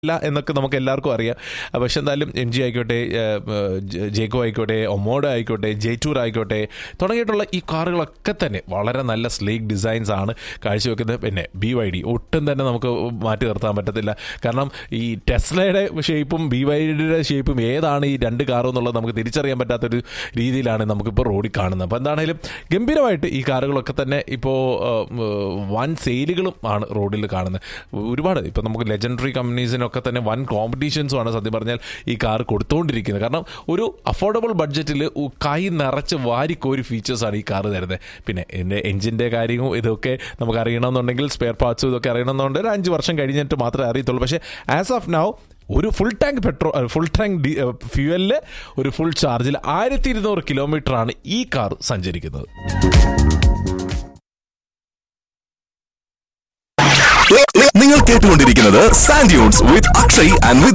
ഇല്ല എന്നൊക്കെ നമുക്ക് എല്ലാവർക്കും അറിയാം ആ, പക്ഷെ എന്തായാലും എം ജി ആയിക്കോട്ടെ ഏ, ഏ, ജെ- ജേക്കോ ആയിക്കോട്ടെ ഒമോഡ ആയിക്കോട്ടെ ജെയ്റ്റൂർ ആയിക്കോട്ടെ തുടങ്ങിയിട്ടുള്ള ഈ കാറുകളൊക്കെ തന്നെ വളരെ നല്ല സ്ലീക്ക് ഡിസൈൻസ് ആണ് കാഴ്ചവെക്കുന്നത് പിന്നെ ബി വൈ ഡി ഒട്ടും തന്നെ നമുക്ക് മാറ്റി നിർത്താൻ പറ്റത്തില്ല കാരണം ഈ ടെസ്ലയുടെ ഷേപ്പും ബി വൈ ഡിയുടെ ഷേപ്പും ഏതാണ് ഈ രണ്ട് കാറും എന്നുള്ളത് നമുക്ക് തിരിച്ചറിയാൻ പറ്റാത്തൊരു രീതിയിലാണ് നമുക്കിപ്പോൾ റോഡിൽ കാണുന്നത് അപ്പോൾ എന്താണെങ്കിലും ഗംഭീരമായിട്ട് ഈ കാറുകളൊക്കെ തന്നെ ഇപ്പോൾ വൻ സെയിലുകളും ആണ് റോഡിൽ കാണുന്നത് ഒരുപാട് ഇപ്പോൾ നമുക്ക് ലെജൻഡറി കമ്പനീസിനൊക്കെ തന്നെ വൻ കോമ്പറ്റീഷൻസും ആണ് സത്യം പറഞ്ഞാൽ ഈ കാർ കൊടുത്തുകൊണ്ടിരിക്കുന്നത് കാരണം ഒരു അഫോർഡബിൾ ബഡ്ജറ്റിൽ കൈ നിറച്ച് വാരിക്കോരി ഫീച്ചേഴ്സാണ് ഈ കാർ തരുന്നത് പിന്നെ എൻ്റെ എഞ്ചിൻ്റെ കാര്യവും ഇതൊക്കെ നമുക്ക് അറിയണമെന്നുണ്ടെങ്കിൽ സ്പെയർ പാർട്സും ഇതൊക്കെ അറിയണമെന്നുണ്ടെങ്കിൽ ഒരു അഞ്ച് വർഷം കഴിഞ്ഞിട്ട് മാത്രമേ അറിയത്തുള്ളൂ പക്ഷേ ആസ് ഓഫ് നൗ ഒരു full tank petrol full tank ഡി ഫ്യൂവലിൽ ഒരു ഫുൾ ചാർജിൽ ആയിരത്തി ഇരുന്നൂറ് കിലോമീറ്റർ ആണ് ഈ കാർ സഞ്ചരിക്കുന്നത് നിങ്ങൾ കേട്ടുകൊണ്ടിരിക്കുന്നത് സാൻഡ്യൂൺസ് വിത്ത് അക്ഷയ് ആൻഡ്